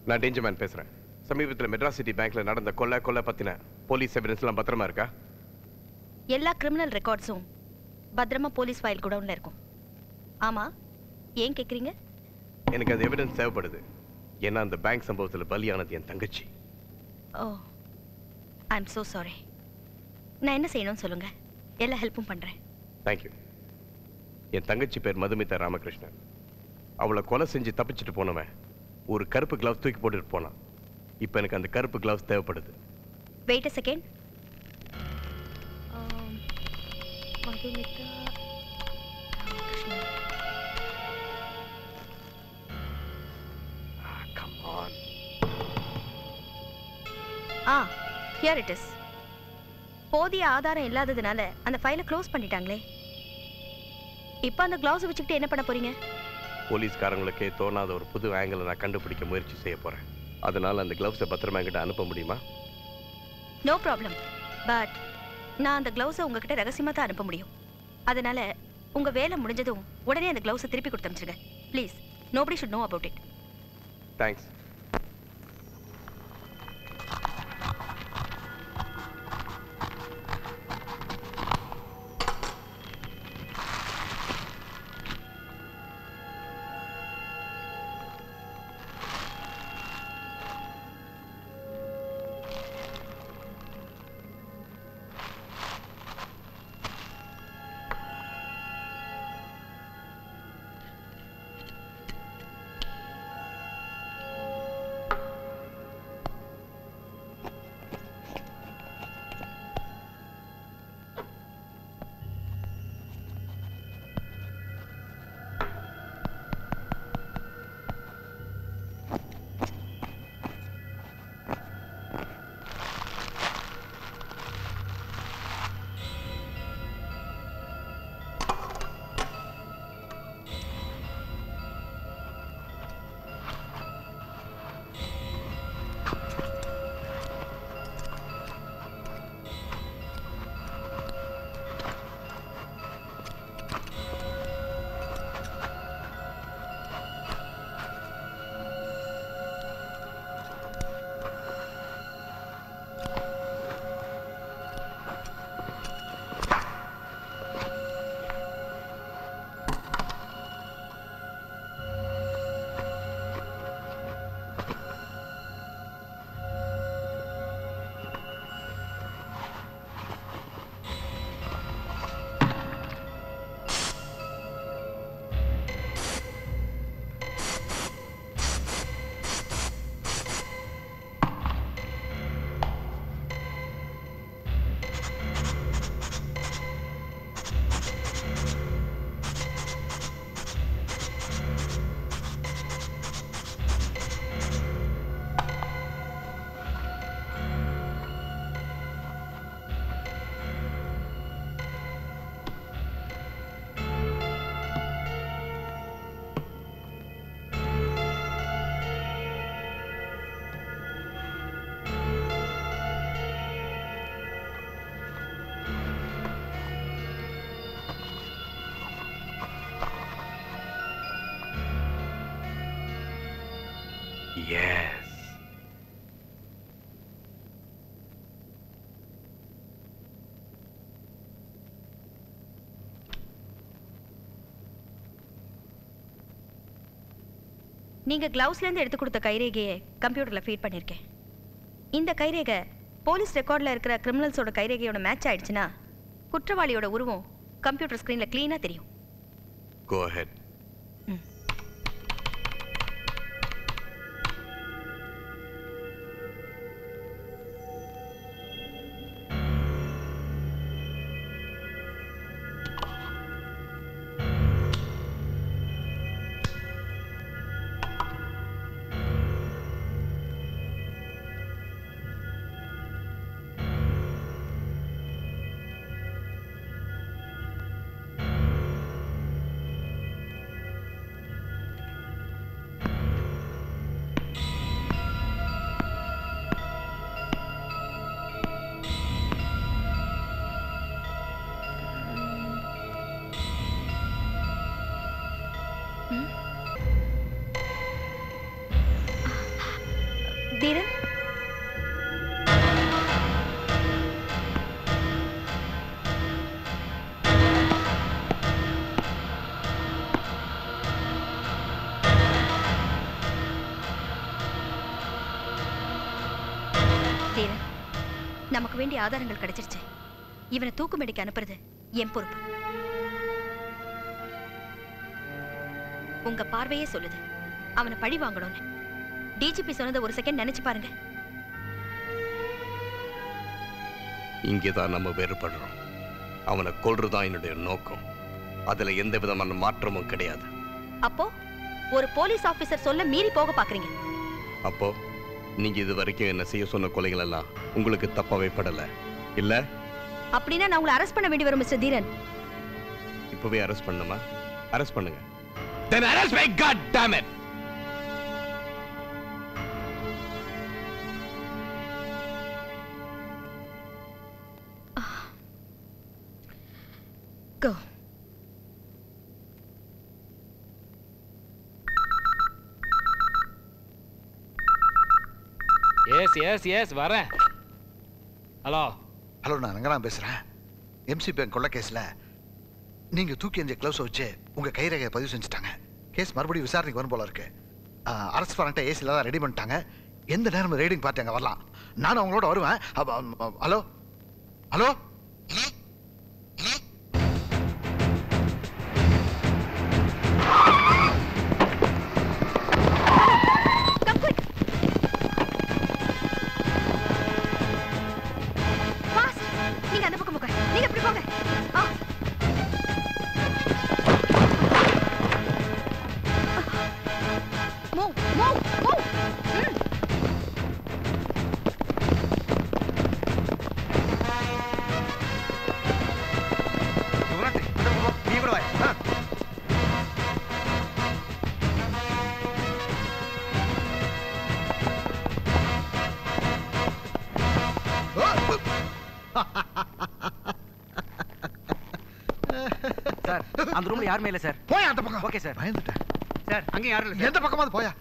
நான் danger man பேசுறேன் சமீபத்தில் மெட்ராஸ் சிட்டி பேங்க்ல நடந்த கொலை கொலை பத்தின போலீஸ் எவிடன்ஸ்லாம் பத்திரமா இருக்கா எல்லா கிரிமினல் ரெக்கார்ட்ஸும் பத்திரமா போலீஸ் ஃபைல் குடவுன்ல இருக்கும் ஆமா ஏன் கேக்குறீங்க எனக்கு அந்த எவிடன்ஸ் தேவைப்படுது ஏன்னா அந்த பேங்க் சம்பவத்தில் பலியானது என் தங்கச்சி oh I am so sorry நான் என்ன செய்யணும்னு சொல்லுங்க எல்லா ஹெல்ப்பும் பண்றேன் தேங்க்யூ என் தங்கச்சி பேர் மதுமிதா ராமகிருஷ்ணன் அவளை கொலை செஞ்சு தப்பிச்சுட்டு போனவன் ஒரு கருப்பு கிளவுஸ் தூக்கி போட்டுட்டு போனான் இப்போ எனக்கு அந்த கருப்பு கிளவுஸ் தேவைப்படுது wait a second Madhumita Ramakrishnan come on ah here it is போதிய ஆதாரம் இல்லாததுனால அந்த ஃபைலை க்ளோஸ் பண்ணிட்டாங்களே இப்போ அந்த க்ளவுஸ் வச்சுக்கிட்டு என்ன பண்ண போறீங்க போலீஸ்காரங்களுக்கே தோணாத ஒரு புது ஆங்கிளை நான் கண்டுபிடிக்க முயற்சி செய்ய போறேன் அதனால அந்த கிளவுஸை பத்திரமா என்கிட்ட அனுப்ப முடியுமா நோ ப்ராப்ளம் பட் நான் அந்த க்ளவுஸை உங்ககிட்ட ரகசியமாக தான் அனுப்ப முடியும் அதனால உங்க வேலை முடிஞ்சதும் உடனே அந்த க்ளவுஸை திருப்பி கொடுத்து அனுப்பிச்சிருங்க please nobody should know about it thanks yes நீங்க கிளவுஸ்ல இருந்து எடுத்து கொடுத்த கைரேகையை கம்ப்யூட்டர்ல ஃபீட் பண்ணிருக்கேன் இந்த கைரேகை போலீஸ் ரெக்கார்ட்ல இருக்கிற கிரிமினல்ஸோட கைரேகையோட மேட்ச் ஆயிடுச்சுன்னா குற்றவாளியோட உருவம் கம்ப்யூட்டர் ஸ்கிரீன்ல க்ளீனா தெரியும் கோ அஹெட் நமக்கு வேண்டிய ஆதாரங்கள் கிடைச்சிருச்சு இவனை தூக்குமேடைக்கு அனுப்புறது என் பொறுப்பு உங்க பார்வையே சொல்லுது அவனை பழி வாங்கணும்னு டிஜிபி சொன்னதை ஒரு செகண்ட் நினைச்சு பாருங்க இங்கே தான் நம்ம வேறுபடுறோம் அவனை கொல்றதுதான் என்னுடைய நோக்கம் அதுல எந்த விதமான மாற்றமும் கிடையாது அப்போ ஒரு போலீஸ் ஆபீசர் சொல்ல மீறி போக பாக்குறீங்க அப்போ நீங்க இது வரைக்கும் என்ன செய்ய சொன்ன கொலைகள் எல்லாம் உங்களுக்கு தப்பாவே படல இல்ல அப்படின்னா நான் உங்களை அரெஸ்ட் பண்ண வேண்டி வரும் மிஸ்டர் தீரன் இப்பவே அரெஸ்ட் பண்ணுமா அரெஸ்ட் பண்ணுங்க Then arrest me, God damn it! Go yes yes yes வரேன் ஹலோ ஹலோ நான் ரங்கராம் பேசுகிறேன் எம்சி பேங்க் கொள்ள கேஸில் நீங்கள் தூக்கி எறிஞ்ச க்ளவுஸை வச்சு உங்கள் கைரேகையை பதிவு செஞ்சுட்டாங்க கேஸ் மறுபடியும் விசாரணைக்கு வரும் போல இருக்கு அரசு வாரண்ட்டை ஏசியில் தான் ரெடி பண்ணிட்டாங்க எந்த நேரம் ரீடிங் பார்த்து அங்கே வரலாம் நானும் அவங்களோட வருவேன் அப்ப, um, hello hello come quick fast நீங்க அந்த பக்கம் போங்க நீங்க இப்படி போங்க ஆ மூவ் மூவ் மூவ் ம் நீ கூட வா சார் அந்த ரூம்ல யாருமே இல்ல சார் போயா அந்த பக்கம் ஓகே சார் பயந்துட்டேன் சார் அங்கே யாரும் இல்ல எந்த பக்கமாவது போயா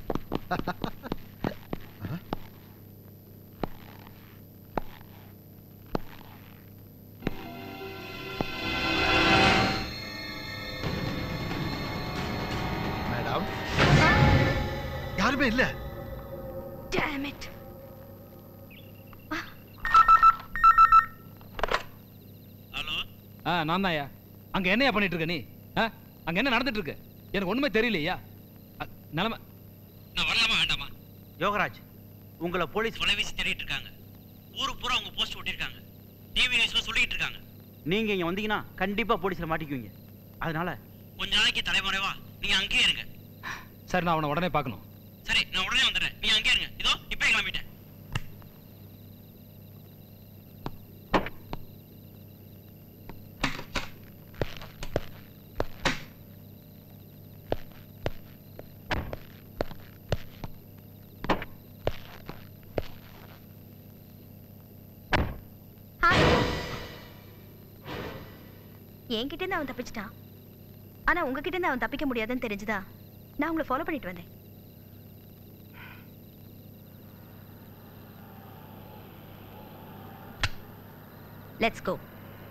மேடம் யாருமே இல்ல damn it ஆ நான் தான்யா அங்க என்னையா பண்ணிட்டு இருக்க நீ ஆ அங்க என்ன நடந்துட்டு இருக்கு எனக்கு ஒண்ணுமே தெரியலையா அ, நிலைமை நான் வரலாமா வேண்டாமா யோகராஜ் உங்களை போலீஸ் தொலைவீசி தேடிட்டு இருக்காங்க ஊரு பூரா உங்க போஸ்ட் ஒட்டிருக்காங்க டிவி நியூஸ்ல சொல்லிட்டு இருக்காங்க நீங்க இங்க வந்தீங்கன்னா கண்டிப்பா போலீஸ்ல மாட்டிக்குவீங்க அதனால கொஞ்ச நாளைக்கு தலைமறைவா நீங்க அங்கேயே இருங்க சரி நான் அவனை உடனே பார்க்கணும் சரி நான் உடனே வந்துடுறேன் நீங்க அங்கேயே இருங்க இதோ இப்பவே கிளம்பிட்டேன் ஹாய் என்கிட்ட இருந்து அவன் தப்பிச்சிட்டான் ஆனா உங்ககிட்ட இருந்து அவன் தப்பிக்க முடியாதுன்னு தெரிஞ்சுதா நான் உங்களை ஃபாலோ பண்ணிட்டு வந்தேன் லெட்ஸ் கோ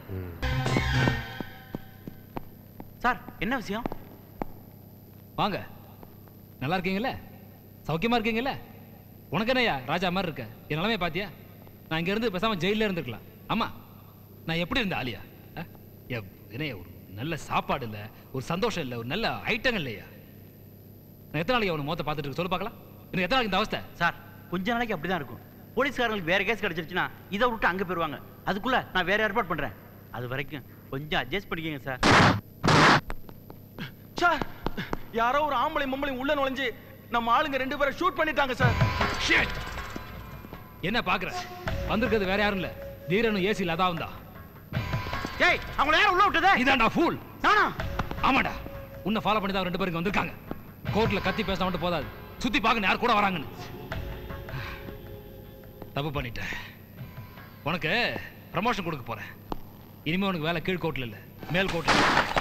சார் என்ன விஷயம் வாங்க நல்லா இருக்கீங்கல்ல சௌக்கியமா இருக்கீங்கல்ல உனக்கு என்னய்யா ராஜா மாதிரி இருக்க என் நிலைமையை பாத்தியா நான் இங்க இருந்து பேசாம ஜெயில இருந்திருக்கலாம் ஆமா நான் எப்படி இருந்தேன் ஆலியா ஆ? எப்- என்னய்யா ஒரு நல்ல சாப்பாடு இல்ல ஒரு சந்தோஷம் இல்ல ஒரு நல்ல ஐட்டங்கள் இல்லையா நான் எத்தனை நாளைக்கு அவனை மொத்த பார்த்துட்டு இருக்க சொல்லு பார்க்கலாம் இன்னும் எத்தனை நாளைக்கு இந்த அவஸ்தை சார் கொஞ்ச நாளைக்கு அப்படிதான் இருக்கும் போலீஸ்காரங்களுக்கு வேற கேஸ் கிடைச்சிருச்சுன்னா இதை விட்டு அங்க போயிருவாங்க அதுக்குள்ள நான் வேற ஏற்பாடு பண்றேன் அது வரைக்கும் கொஞ்சம் அட்ஜஸ்ட் பண்ணிக்கங்க சார் சார் யாரோ ஒரு ஆம்பளை மம்பளை உள்ள நுழைஞ்சு நம்ம ஆளுங்க ரெண்டு பேரை ஷூட் பண்ணிட்டாங்க சார் Shit! என்ன பாக்குற வந்திருக்கிறது வேற யாரும் இல்ல தீரனும் ஏசி லதாவும் தான் ஏய் அவங்கள யாரும் உள்ள விட்டதே இதான்டா ஃபூல் நானா ஆமாடா உன்னை ஃபாலோ பண்ணி தான் ரெண்டு பேரும் இங்க வந்திருக்காங்க கோர்ட்ல கத்தி பேச மட்டும் போதாது சுத்தி பார்க்கணும் யார் கூட வராங்கன்னு தப்பு பண்ணிட்டேன் உனக்கு ப்ரமோஷன் கொடுக்க போறேன் இனிமே உனக்கு வேலை கீழ் கோர்ட்ல இல்ல மேல் கோர்ட்ல